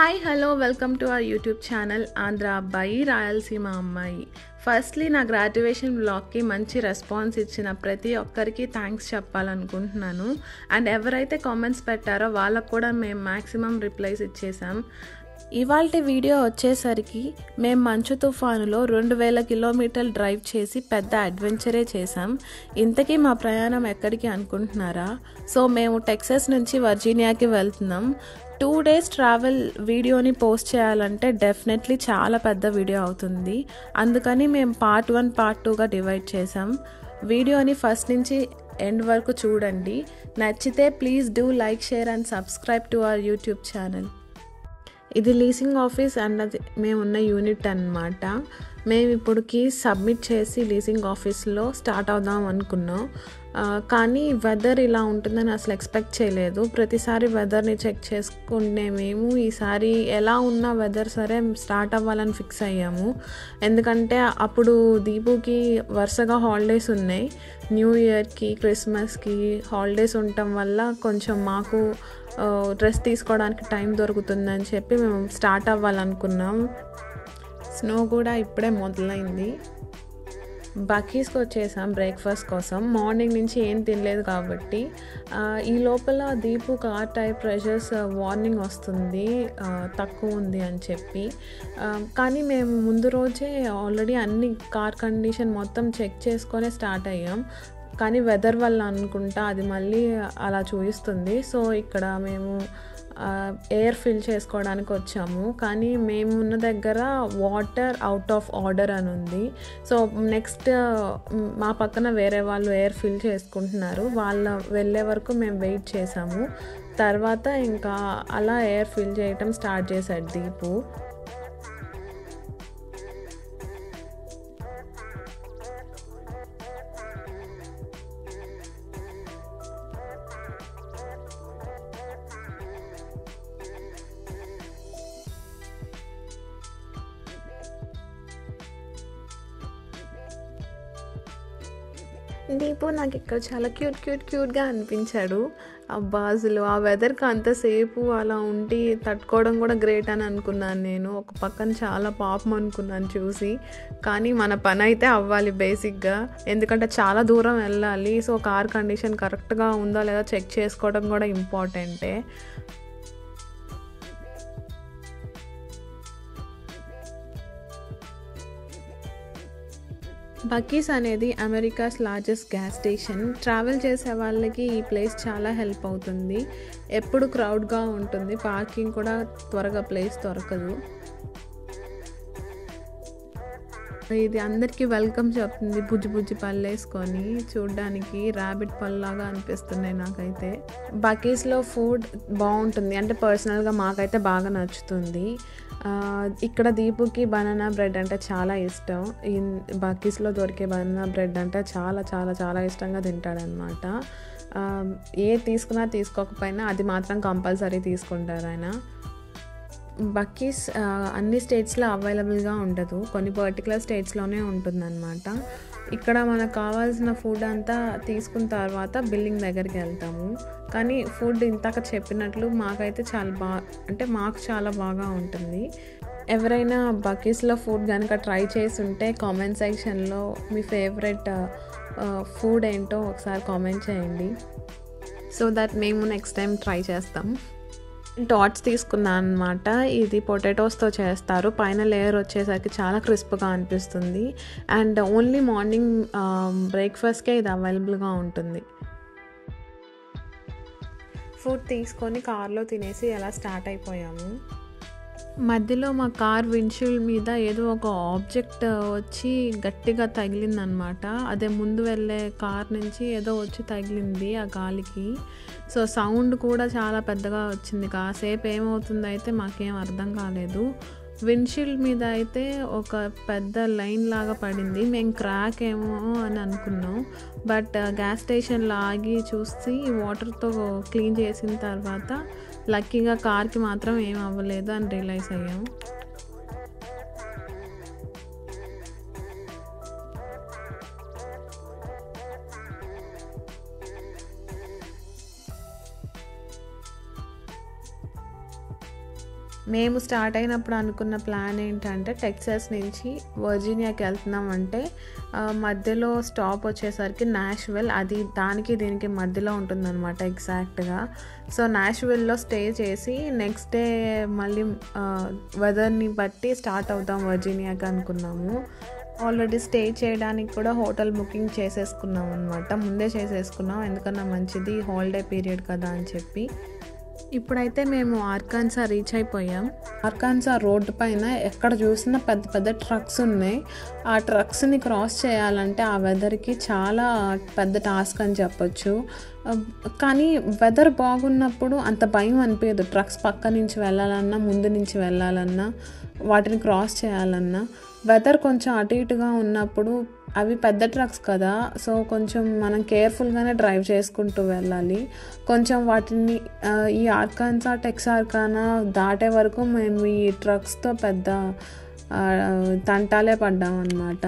hi hello welcome to our YouTube channel Andhra అబ్బాయి రాయలసీమ అమ్మాయి firstly నా గ్రాడ్యుయేషన్ బ్లాగ్కి మంచి రెస్పాన్స్ ఇచ్చిన ప్రతి ఒక్కరికి థ్యాంక్స్ చెప్పాలనుకుంటున్నాను అండ్ ఎవరైతే కామెంట్స్ పెట్టారో వాళ్ళకు కూడా మేము మ్యాక్సిమం రిప్లైస్ ఇచ్చేసాం ఇవాళ వీడియో వచ్చేసరికి మేము మంచు తుఫానులో రెండు వేల కిలోమీటర్లు డ్రైవ్ చేసి పెద్ద అడ్వెంచరే చేసాం ఇంతకీ మా ప్రయాణం ఎక్కడికి అనుకుంటున్నారా సో మేము టెక్సస్ నుంచి వర్జీనియాకి వెళ్తున్నాం టూ డేస్ ట్రావెల్ వీడియోని పోస్ట్ చేయాలంటే డెఫినెట్లీ చాలా పెద్ద వీడియో అవుతుంది అందుకని మేము పార్ట్ వన్ పార్ట్ టూగా డివైడ్ చేసాం వీడియోని ఫస్ట్ నుంచి ఎండ్ వరకు చూడండి నచ్చితే please do like share and subscribe to our YouTube channel ఇది లీసింగ్ ఆఫీస్ అన్నది మేమున్న యూనిట్ అన్నమాట మేము ఇప్పటికి సబ్మిట్ చేసి లీసింగ్ ఆఫీస్లో స్టార్ట్ అవుదాం అనుకున్నాం ఆ, కానీ వెదర్ ఇలా ఉంటుందని అసలు ఎక్స్పెక్ట్ చేయలేదు ప్రతిసారి వెదర్ని చెక్ చేసుకునే మేము ఈసారి ఎలా ఉన్న వెదర్ సరే స్టార్ట్ అవ్వాలని ఫిక్స్ అయ్యాము ఎందుకంటే అప్పుడు దీపుకి వరుసగా హాలిడేస్ ఉన్నాయి న్యూ ఇయర్కి క్రిస్మస్కి హాలిడేస్ ఉండటం వల్ల కొంచెం మాకు డ్రెస్ తీసుకోవడానికి టైం దొరుకుతుందని చెప్పి మేము స్టార్ట్ అవ్వాలనుకున్నాం స్నో కూడా ఇప్పుడే మొదలైంది బకీస్కి వచ్చేసాం బ్రేక్ఫాస్ట్ కోసం మార్నింగ్ నుంచి ఏం తినలేదు కాబట్టి ఆ, ఈ లోపల Deepu car tyre pressures warning వస్తుంది ఆ, తక్కువ ఉంది అని చెప్పి ఆ, కానీ మేము ముందు రోజే ఆల్రెడీ అన్ని కార్ కండిషన్ మొత్తం చెక్ చేసుకొనే స్టార్ట్ అయ్యాం కానీ వెదర్ వల్ల అనుకుంటా అది మళ్ళీ అలా చూపిస్తుంది సో ఇక్కడ మేము ఎయిర్ ఫిల్ చేసుకోవడానికి వచ్చాము కానీ మేము ఉన్న దగ్గర వాటర్ అవుట్ ఆఫ్ ఆర్డర్ అని ఉంది సో నెక్స్ట్ మా పక్కన వేరే వాళ్ళు ఎయిర్ ఫిల్ చేసుకుంటున్నారు వాళ్ళ వెళ్ళే వరకు మేము వెయిట్ చేసాము తర్వాత ఇంకా అలా ఎయిర్ ఫిల్ చేయటం స్టార్ట్ చేశాడు దీపు దీపు నాకు ఇక్కడ చాలా క్యూట్ క్యూట్ క్యూట్గా అనిపించాడు ఆ బాజులు ఆ వెదర్కి అంతసేపు అలా ఉండి తట్టుకోవడం కూడా గ్రేట్ అని అనుకున్నాను నేను ఒక పక్కన చాలా పాపం అనుకున్నాను చూసి కానీ మన పని అయితే అవ్వాలి బేసిక్గా ఎందుకంటే చాలా దూరం వెళ్ళాలి సో కార్ కండిషన్ కరెక్ట్గా ఉందా లేదా చెక్ చేసుకోవడం కూడా ఇంపార్టెంటే బకీస్ అనేది America's largest gas station travel చేసే వాళ్ళకి ఈ ప్లేస్ చాలా హెల్ప్ అవుతుంది ఎప్పుడు క్రౌడ్గా ఉంటుంది పార్కింగ్ కూడా త్వరగా ప్లేస్ దొరకదు ఇది అందరికీ వెల్కమ్ చెప్తుంది బుజ్జి బుజ్జి పళ్ళు వేసుకొని చూడడానికి ర్యాబిట్ పళ్ళలాగా అనిపిస్తున్నాయి నాకైతే బకీస్లో ఫుడ్ బాగుంటుంది అంటే పర్సనల్గా మాకైతే బాగా నచ్చుతుంది ఆ, ఇక్కడ దీపుకి బనానా బ్రెడ్ అంటే చాలా ఇష్టం ఈ బకీస్లో దొరికే బనానా బ్రెడ్ అంటే చాలా చాలా చాలా ఇష్టంగా తింటాడనమాట ఆ, ఏ తీసుకున్నా తీసుకోకపోయినా అది మాత్రం కంపల్సరీ తీసుకుంటారు ఆయన బక్కీస్ ఆ, అన్ని స్టేట్స్లో అవైలబుల్గా ఉండదు కొన్ని పర్టికులర్ స్టేట్స్లోనే ఉంటుందన్నమాట ఇక్కడ మనకు కావాల్సిన ఫుడ్ అంతా తీసుకున్న తర్వాత బిల్లింగ్ దగ్గరికి వెళ్తాము కానీ ఫుడ్ ఇంతక చెప్పినట్లు మాకైతే చాలా బా అంటే మాకు చాలా బాగా ఉంటుంది ఎవరైనా బకీస్లో ఫుడ్ కనుక ట్రై చేసి ఉంటే కామెంట్ సెక్షన్లో మీ ఫేవరెట్ ఫుడ్ ఏంటో ఒకసారి కామెంట్ చేయండి సో దట్ మేము నెక్స్ట్ టైం ట్రై చేస్తాం డాట్స్ తీసుకున్నాను అనమాట ఇది పొటాటోస్తో చేస్తారు పైన లేయర్ వచ్చేసరికి చాలా క్రిస్ప్గా అనిపిస్తుంది అండ్ ఓన్లీ మార్నింగ్ బ్రేక్ఫాస్ట్కే ఇది అవైలబుల్గా ఉంటుంది ఫుడ్ తీసుకొని కార్లో తినేసి ఎలా స్టార్ట్ అయిపోయాము మధ్యలో మా కార్ విండ్షీల్డ్ మీద ఏదో ఒక ఆబ్జెక్ట్ వచ్చి గట్టిగా తగిలిందనమాట అదే ముందు వెళ్ళే కార్ నుంచి ఏదో వచ్చి తగిలింది ఆ గాలికి సో సౌండ్ కూడా చాలా పెద్దగా వచ్చింది కాసేపు ఏమవుతుందో అయితే మాకేం అర్థం కాలేదు విండ్షీల్డ్ మీద అయితే ఒక పెద్ద లైన్ లాగా పడింది మేము క్రాక్ ఏమో అని అనుకున్నాం బట్ గ్యాస్ స్టేషన్లో ఆగి చూసి వాటర్తో క్లీన్ చేసిన తర్వాత లక్కీగా కార్కి మాత్రం ఏం అవ్వలేదు అని రియలైజ్ అయ్యాం మేము స్టార్ట్ అయినప్పుడు అనుకున్న ప్లాన్ ఏంటంటే టెక్సాస్ నుంచి వర్జీనియాకి వెళ్తున్నామంటే ఆ, మధ్యలో స్టాప్ వచ్చేసరికి నాష్వెల్ అది దానికి దీనికి మధ్యలో ఉంటుందన్నమాట ఎగ్జాక్ట్గా సో నాష్వెల్లో స్టే చేసి నెక్స్ట్ డే మళ్ళీ వెదర్ని బట్టి స్టార్ట్ అవుతాం వర్జీనియాకి అనుకున్నాము ఆల్రెడీ స్టే చేయడానికి కూడా హోటల్ బుకింగ్ చేసేసుకున్నాం అనమాట ముందే చేసేసుకున్నాం ఎందుకన్నా మంచిది హాలిడే పీరియడ్ కదా అని చెప్పి ఇప్పుడైతే మేము ఆర్కాన్సా రీచ్ అయిపోయాం ఆర్కాన్సా రోడ్డు పైన ఎక్కడ చూసినా పెద్ద పెద్ద ట్రక్స్ ఉన్నాయి ఆ ట్రక్స్ని క్రాస్ చేయాలంటే ఆ వెదర్కి చాలా పెద్ద టాస్క్ అని చెప్పొచ్చు ఆ, కానీ వెదర్ బాగున్నప్పుడు అంత భయం అనిపించదు ట్రక్స్ పక్క నుంచి వెళ్ళాలన్నా ముందు నుంచి వెళ్ళాలన్నా వాటిని క్రాస్ చేయాలన్నా వెదర్ కొంచెం అటు ఇటుగా ఉన్నప్పుడు అవి పెద్ద ట్రక్స్ కదా సో కొంచెం మనం కేర్ఫుల్గానే డ్రైవ్ చేసుకుంటూ వెళ్ళాలి కొంచెం వాటిని ఆ, ఈ ఆర్కాన్సా టెక్సార్కానా దాటే వరకు మేము ఈ ట్రక్స్తో పెద్ద ఆ, తంటాలే పడ్డాం అన్నమాట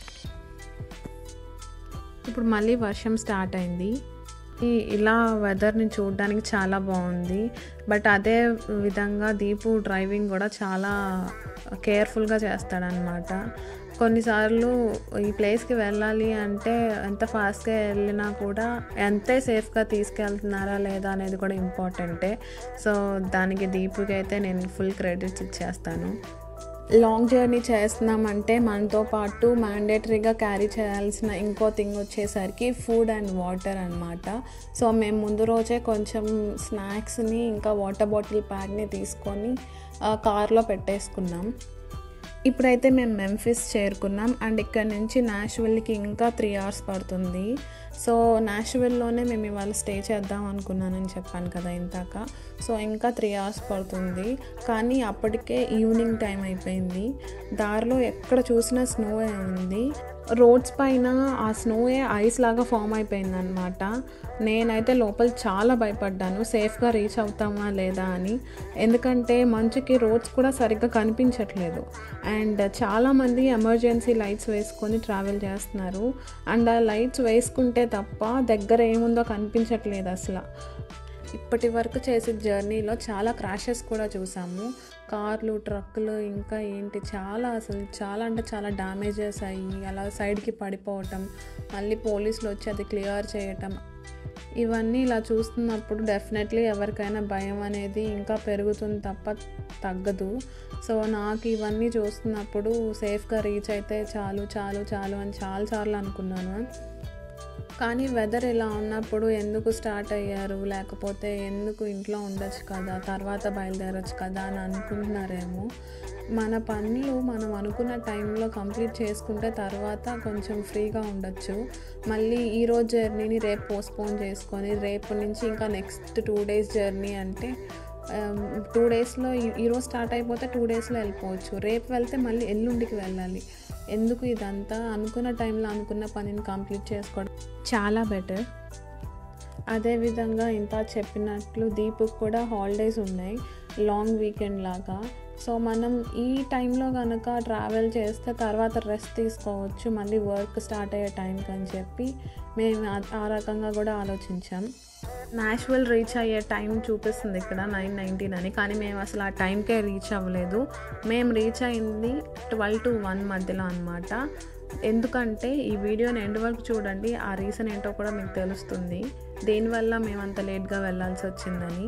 ఇప్పుడు మళ్ళీ వర్షం స్టార్ట్ అయింది ఈ- ఇలా వెదర్ని చూడడానికి చాలా బాగుంది బట్ అదే విధంగా దీపు డ్రైవింగ్ కూడా చాలా కేర్ఫుల్గా చేస్తాడనమాట కొన్నిసార్లు ఈ ప్లేస్కి వెళ్ళాలి అంటే ఎంత ఫాస్ట్గా వెళ్ళినా కూడా ఎంతే సేఫ్గా తీసుకెళ్తున్నారా లేదా అనేది కూడా ఇంపార్టెంటే సో దానికి దీపుకి అయితే నేను ఫుల్ క్రెడిట్స్ ఇచ్చేస్తాను లాంగ్ జర్నీ చేస్తున్నామంటే మనతో పాటు మ్యాండేటరీగా క్యారీ చేయాల్సిన ఇంకో థింగ్ వచ్చేసరికి ఫుడ్ అండ్ వాటర్ అనమాట సో మేము ముందు రోజే కొంచెం స్నాక్స్ని ఇంకా వాటర్ బాటిల్ ప్యాక్ని తీసుకొని ఆ, కార్లో పెట్టేసుకున్నాం ఇప్పుడైతే మేము మెంఫిస్ చేరుకున్నాం అండ్ ఇక్కడ నుంచి నాష్విల్కి ఇంకా త్రీ అవర్స్ పడుతుంది సో నాష్విల్లోనే మేము ఇవాళ స్టే చేద్దాం అనుకున్నానని చెప్పాను కదా ఇంతాక సో ఇంకా త్రీ అవర్స్ పడుతుంది కానీ అప్పటికే ఈవినింగ్ టైం అయిపోయింది దారిలో ఎక్కడ చూసినా స్నో ఉంది రోడ్స్ పైన ఆ స్నోయే ఐస్ లాగా ఫామ్ అయిపోయింది అనమాట నేనైతే లోపల చాలా భయపడ్డాను సేఫ్గా రీచ్ అవుతామా లేదా అని ఎందుకంటే మంచుకి రోడ్స్ కూడా సరిగ్గా కనిపించట్లేదు అండ్ చాలామంది ఎమర్జెన్సీ లైట్స్ వేసుకొని ట్రావెల్ చేస్తున్నారు అండ్ ఆ లైట్స్ వేసుకుంటే తప్ప దగ్గర ఏముందో కనిపించట్లేదు అసలు ఇప్పటి వరకు చేసే జర్నీలో చాలా క్రాషెస్ కూడా చూసాము కార్లు ట్రక్కులు ఇంకా ఏంటి చాలా అసలు చాలా అంటే చాలా డ్యామేజెస్ అయ్యి అలా సైడ్కి పడిపోవటం మళ్ళీ పోలీసులు వచ్చి అది క్లియర్ చేయటం ఇవన్నీ ఇలా చూస్తున్నప్పుడు డెఫినెట్లీ ఎవరికైనా భయం అనేది ఇంకా పెరుగుతుంది తప్ప తగ్గదు సో నాకు ఇవన్నీ చూస్తున్నప్పుడు సేఫ్గా రీచ్ అయితే చాలు చాలు చాలు అని చాలాసార్లు అనుకున్నాను కానీ వెదర్ ఇలా ఉన్నప్పుడు ఎందుకు స్టార్ట్ అయ్యారు లేకపోతే ఎందుకు ఇంట్లో ఉండొచ్చు కదా తర్వాత బయలుదేరొచ్చు కదా అని అనుకుంటున్నారేమో మన పనులు మనం అనుకున్న టైంలో కంప్లీట్ చేసుకుంటే తర్వాత కొంచెం ఫ్రీగా ఉండొచ్చు మళ్ళీ ఈ రోజు జర్నీని రేపు పోస్ట్పోన్ చేసుకొని రేపు నుంచి ఇంకా నెక్స్ట్ టూ డేస్ జర్నీ అంటే టూ డేస్లో ఈరోజు స్టార్ట్ అయిపోతే టూ డేస్లో వెళ్ళిపోవచ్చు రేపు వెళ్తే మళ్ళీ ఎల్లుండికి వెళ్ళాలి ఎందుకు ఇదంతా అనుకున్న టైంలో అనుకున్న పనిని కంప్లీట్ చేసుకోవడం చాలా బెటర్ అదేవిధంగా ఇంత చెప్పినట్లు దీపుకు కూడా హాలిడేస్ ఉన్నాయి లాంగ్ వీకెండ్ లాగా సో మనం ఈ టైంలో కనుక ట్రావెల్ చేస్తే తర్వాత రెస్ట్ తీసుకోవచ్చు మళ్ళీ వర్క్ స్టార్ట్ అయ్యే టైంకి అని చెప్పి మేము ఆ- ఆ రకంగా కూడా ఆలోచించాం నాచువల్ రీచ్ అయ్యే టైం చూపిస్తుంది ఇక్కడ నైన్ నైన్టీన్ అని కానీ మేము అసలు ఆ టైంకే రీచ్ అవ్వలేదు మేము రీచ్ అయింది ట్వెల్వ్ టు వన్ మధ్యలో అనమాట ఎందుకంటే ఈ వీడియోని ఎండ్ వరకు చూడండి ఆ రీజన్ ఏంటో కూడా మీకు తెలుస్తుంది దేనివల్ల మేము అంత లేట్గా వెళ్ళాల్సి వచ్చిందని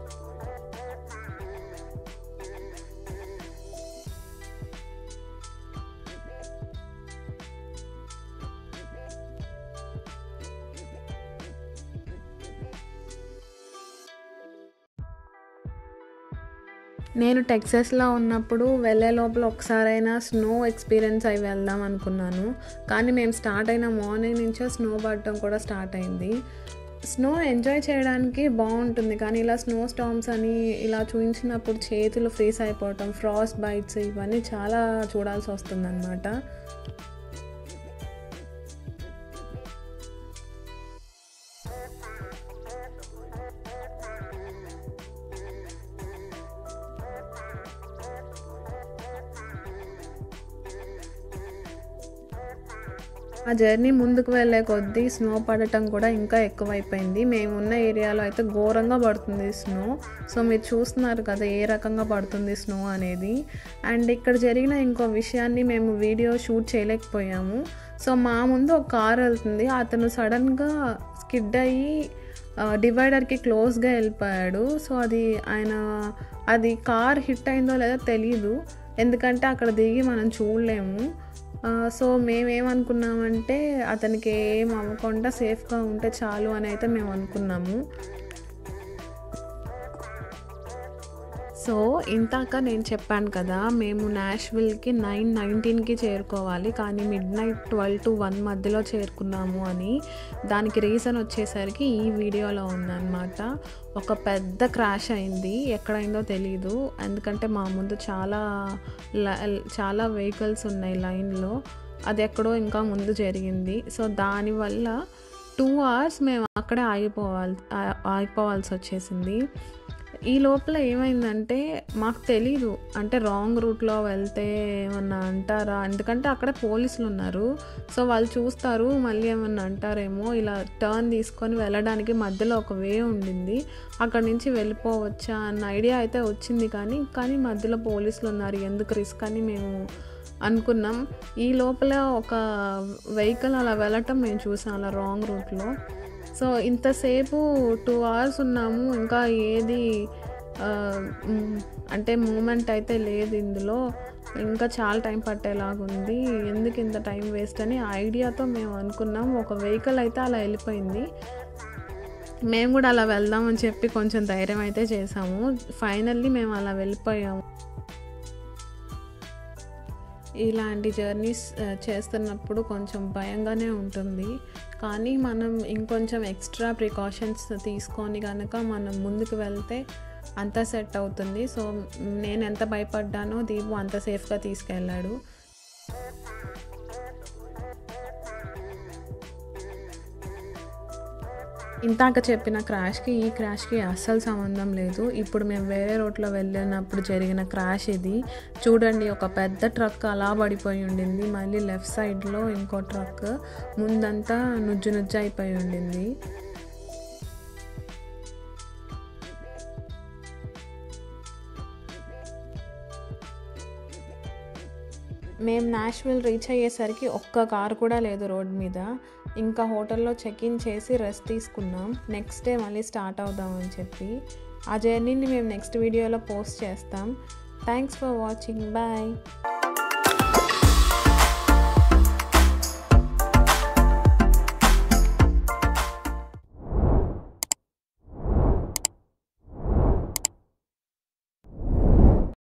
నేను టెక్సస్లో ఉన్నప్పుడు వెళ్ళే లోపల ఒకసారైనా స్నో ఎక్స్పీరియన్స్ అయి వెళ్దాం అనుకున్నాను కానీ మేము స్టార్ట్ అయిన మార్నింగ్ నుంచే స్నో పడటం కూడా స్టార్ట్ అయింది స్నో ఎంజాయ్ చేయడానికి బాగుంటుంది కానీ ఇలా స్నో స్టామ్స్ అని ఇలా చూపించినప్పుడు చేతులు ఫ్రీస్ అయిపోవటం ఫ్రాస్ట్ బైట్స్ ఇవన్నీ చాలా చూడాల్సి వస్తుందన్నమాట ఆ జర్నీ ముందుకు వెళ్ళే కొద్దీ స్నో పడటం కూడా ఇంకా ఎక్కువైపోయింది మేము ఉన్న ఏరియాలో అయితే ఘోరంగా పడుతుంది స్నో సో మీరు చూస్తున్నారు కదా ఏ రకంగా పడుతుంది స్నో అనేది అండ్ ఇక్కడ జరిగిన ఇంకో విషయాన్ని మేము వీడియో షూట్ చేయలేకపోయాము సో మా ముందు ఒక కార్ వెళ్తుంది అతను సడన్గా స్కిడ్ అయ్యి డివైడర్కి క్లోజ్గా వెళ్ళిపోయాడు సో అది ఆయన అది కార్ హిట్ అయిందో లేదో తెలియదు ఎందుకంటే అక్కడ దిగి మనం చూడలేము సో మేమేమనుకున్నామంటే అతనికి ఏం అవ్వకుండా సేఫ్గా ఉంటే చాలు అని అయితే మేము అనుకున్నాము సో ఇంతాక నేను చెప్పాను కదా మేము నాష్విల్కి నైన్ నైన్టీన్కి చేరుకోవాలి కానీ midnight twelve to one మధ్యలో చేరుకున్నాము అని దానికి రీజన్ వచ్చేసరికి ఈ వీడియోలో ఉందన్నమాట ఒక పెద్ద క్రాష్ అయింది ఎక్కడైందో తెలీదు ఎందుకంటే మా ముందు చాలా చాలా వెహికల్స్ ఉన్నాయి లైన్లో అది ఎక్కడో ఇంకా ముందు జరిగింది సో దానివల్ల టూ అవర్స్ మేము అక్కడే ఆగిపోవాలి ఆగిపోవాల్సి వచ్చేసింది ఈ లోపల ఏమైందంటే మాకు తెలీదు అంటే రాంగ్ రూట్లో వెళ్తే ఏమన్నా అంటారా ఎందుకంటే అక్కడ పోలీసులు ఉన్నారు సో వాళ్ళు చూస్తారు మళ్ళీ ఏమన్నా అంటారేమో ఇలా టర్న్ తీసుకొని వెళ్ళడానికి మధ్యలో ఒక వే ఉండింది అక్కడ నుంచి వెళ్ళిపోవచ్చా అన్న ఐడియా అయితే వచ్చింది కానీ కానీ మధ్యలో పోలీసులు ఉన్నారు ఎందుకు రిస్క్ అని మేము అనుకున్నాం ఈ లోపల ఒక వెహికల్ అలా వెళ్ళటం మేము చూసాం అలా రాంగ్ రూట్లో సో ఇంతసేపు టూ అవర్స్ ఉన్నాము ఇంకా ఏది అంటే మూమెంట్ అయితే లేదు ఇందులో ఇంకా చాలా టైం పట్టేలాగా ఉంది ఎందుకు ఇంత టైం వేస్ట్ అని ఐడియాతో మేము అనుకున్నాం ఒక వెహికల్ అయితే అలా వెళ్ళిపోయింది మేము కూడా అలా వెళ్దామని చెప్పి కొంచెం ధైర్యం అయితే చేసాము ఫైనల్లీ మేము అలా వెళ్ళిపోయాము ఇలాంటి జర్నీస్ చేస్తున్నప్పుడు కొంచెం భయంగానే ఉంటుంది కానీ మనం ఇంకొంచెం ఎక్స్ట్రా ప్రికాషన్స్ తీసుకొని కనుక మనం ముందుకు వెళ్తే అంతా సెట్ అవుతుంది సో నేను ఎంత భయపడ్డానో దీపు అంత సేఫ్గా తీసుకెళ్ళాడు ఇంతాక చెప్పిన క్రాష్కి ఈ క్రాష్కి అస్సలు సంబంధం లేదు ఇప్పుడు మేము వేరే రోడ్లో వెళ్ళినప్పుడు జరిగిన క్రాష్ ఇది చూడండి ఒక పెద్ద ట్రక్ అలా పడిపోయి ఉండింది మళ్ళీ లెఫ్ట్ సైడ్లో ఇంకో ట్రక్ ముందంతా నుజ్జు నుజ్జు అయిపోయి ఉండింది మేము నాష్విల్ రీచ్ అయ్యేసరికి ఒక్క కారు కూడా లేదు రోడ్ మీద ఇంకా హోటల్లో చెక్ ఇన్ చేసి రెస్ట్ తీసుకున్నాం నెక్స్ట్ డే మళ్ళీ స్టార్ట్ అవుదామని చెప్పి ఆ జర్నీని మేము నెక్స్ట్ వీడియోలో పోస్ట్ చేస్తాం థ్యాంక్స్ ఫర్ వాచింగ్ బాయ్